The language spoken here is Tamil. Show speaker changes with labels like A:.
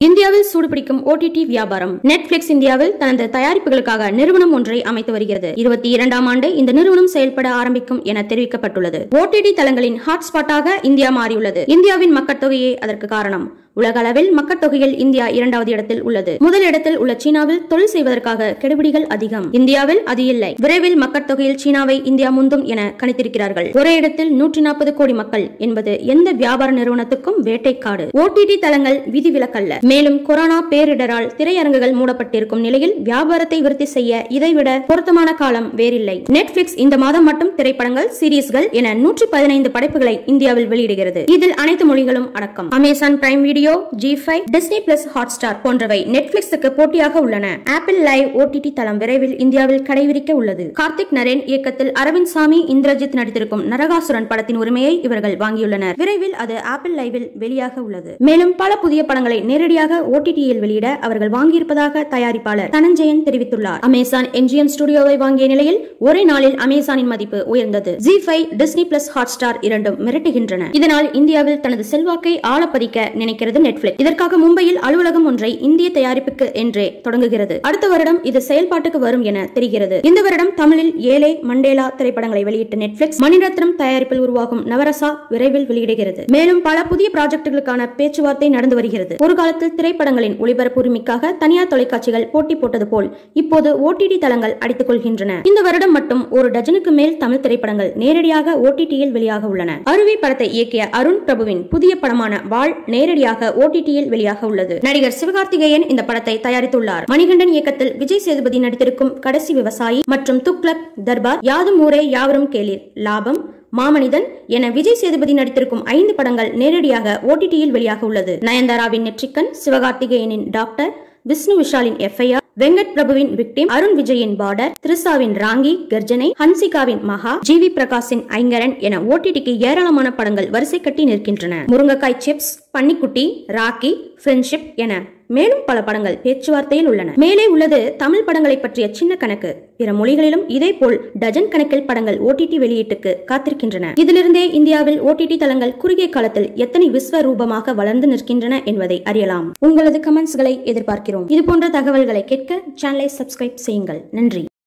A: இந்தியாவில் சூடுபிடிக்கும் ஓடிடி வியாபாரம் நெட்ஃபிளிக்ஸ் இந்தியாவில் தனது தயாரிப்புகளுக்காக நிறுவனம் ஒன்றை அமைத்து வருகிறது இருபத்தி இரண்டாம் ஆண்டு இந்த நிறுவனம் செயல்பட ஆரம்பிக்கும் என தெரிவிக்கப்பட்டுள்ளது ஓடிடி தளங்களின் ஹாட்ஸ்பாட்டாக இந்தியா மாறியுள்ளது இந்தியாவின் மக்கள் தொகையே அதற்கு காரணம் உலக அளவில் மக்கள் தொகையில் இந்தியா இரண்டாவது இடத்தில் உள்ளது முதல் இடத்தில் உள்ள சீனாவில் தொழில் செய்வதற்காக கெடுபிடிகள் அதிகம் இந்தியாவில் அது இல்லை விரைவில் மக்கள் தொகையில் சீனாவை இந்தியா முந்தும் என கணித்திருக்கிறார்கள் ஒரே இடத்தில் நூற்றி நாற்பது கோடி மக்கள் என்பது எந்த வியாபார நிறுவனத்துக்கும் வேட்டைக்காடு ஓடிடி தளங்கள் விதிவிலக்கல்ல மேலும் கொரோனா பேரிடரால் திரையரங்குகள் மூடப்பட்டிருக்கும் நிலையில் வியாபாரத்தை விருத்தி செய்ய இதைவிட பொருத்தமான காலம் வேறில்லை நெட்ஃபிளிக்ஸ் இந்த மாதம் மட்டும் திரைப்படங்கள் சீரீஸ்கள் என நூற்றி பதினைந்து படைப்புகளை இந்தியாவில் வெளியிடுகிறது இதில் அனைத்து மொழிகளும் அடக்கம் Amazon Prime Video Zee five Disney plus Hotstar போன்றவை நெட்ஃபிளிக்ஸுக்கு போட்டியாக உள்ளன ஆப்பிள் லைவ் ஓடிடி தளம் விரைவில் இந்தியாவில் கடைவிரிக்க உள்ளது கார்த்திக் நரேன் இயக்கத்தில் அரவிந்த் சாமி இந்திரஜித் நடித்திருக்கும் நரகாசுரன் படத்தின் உரிமையை இவர்கள் வாங்கியுள்ளனர் விரைவில் அது ஆப்பிள் லைவில் வெளியாக உள்ளது மேலும் பல புதிய படங்களை நேரடியாக ஓடிடியில் வெளியிட அவர்கள் வாங்கியிருப்பதாக தயாரிப்பாளர் தனஞ்சயன் தெரிவித்துள்ளார் அமேசான் எம்ஜிஎம் ஸ்டுடியோவை வாங்கிய நிலையில் ஒரே நாளில் அமேசானின் மதிப்பு உயர்ந்தது Zee five Disney plus Hotstar இரண்டும் மிரட்டுகின்றன இதனால் இந்தியாவில் தனது செல்வாக்கை ஆழப்பதிக்க நினைக்கிறது நெட்ஃபிளிக்ஸ் இதற்காக மும்பையில் அலுவலகம் ஒன்றை இந்திய தயாரிப்புக்கு என்றே தொடங்குகிறது அடுத்த வருடம் இது செயல்பாட்டுக்கு வரும் என தெரிகிறது இந்த வருடம் தமிழில் ஏழை மண்டேலா திரைப்படங்களை வெளியிட்ட நெட்ஃபிளிக்ஸ் மணிரத்னம் தயாரிப்பில் உருவாகும் நவரசா விரைவில் வெளியிடுகிறது மேலும் பல புதிய ப்ராஜெக்டுகளுக்கான பேச்சுவார்த்தை நடந்து வருகிறது ஒரு காலத்தில் திரைப்படங்களின் ஒளிபரப்பு உரிமைக்காக தனியார் தொலைக்காட்சிகள் போட்டி போட்டது போல் இப்போது ஓடிடி தளங்கள் அடித்துக் கொள்கின்றன இந்த வருடம் மட்டும் ஒரு டஜனுக்கு மேல் தமிழ் திரைப்படங்கள் நேரடியாக ஓடிடியில் வெளியாக உள்ளன அருவி படத்தை இயக்கிய அருண் பிரபுவின் புதிய படமான வாழ் நேரடியாக ஓடிடியில் வெளியாக உள்ளது நடிகர் சிவகார்த்திகேயன் இந்த படத்தை தயாரித்துள்ளார் மணிகண்டன் இயக்கத்தில் விஜய் சேதுபதி நடித்திருக்கும் கடைசி விவசாயி மற்றும் துக்ளக் தர்பார் யாதும் ஊரே யாவரும் கேளீர் லாபம் மாமனிதன் என விஜய் சேதுபதி நடித்திருக்கும் ஐந்து படங்கள் நேரடியாக ஓடிடியில் வெளியாக உள்ளது நயன்தாராவின் நெற்றிக்கன் சிவகார்த்திகேயனின் டாக்டர் விஷ்ணு விஷாலின் எஃப்ஐஆர் வெங்கட் பிரபுவின் விக்டிம் அருண் விஜயின் பார்டர் திரிசாவின் ராங்கி கர்ஜனை ஹன்சிகாவின் மகா ஜி வி பிரகாஷின் ஐங்கரன் என ஓடிடிக்கு ஏராளமான படங்கள் வரிசை கட்டி நிற்கின்றன முருங்கைக்காய் சிப்ஸ் பன்னிக்குட்டி ராக்கி ஃப்ரெண்ட்ஷிப் என மேலும் பல படங்கள் பேச்சுவார்த்தையில் உள்ளன மேலே உள்ளது தமிழ் படங்களை பற்றிய சின்ன கணக்கு பிற மொழிகளிலும் இதே போல் டஜன் கணக்கில் படங்கள் ஓடிடி வெளியீட்டுக்கு காத்திருக்கின்றன இதிலிருந்தே இந்தியாவில் ஓடிடி தளங்கள் குறுகிய காலத்தில் எத்தனை விஸ்வரூபமாக வளர்ந்து நிற்கின்றன என்பதை அறியலாம் உங்களது கமெண்ட்ஸ்களை எதிர்பார்க்கிறோம் இது போன்ற தகவல்களை கேட்க சேனலை சப்ஸ்கிரைப் செய்யுங்கள் நன்றி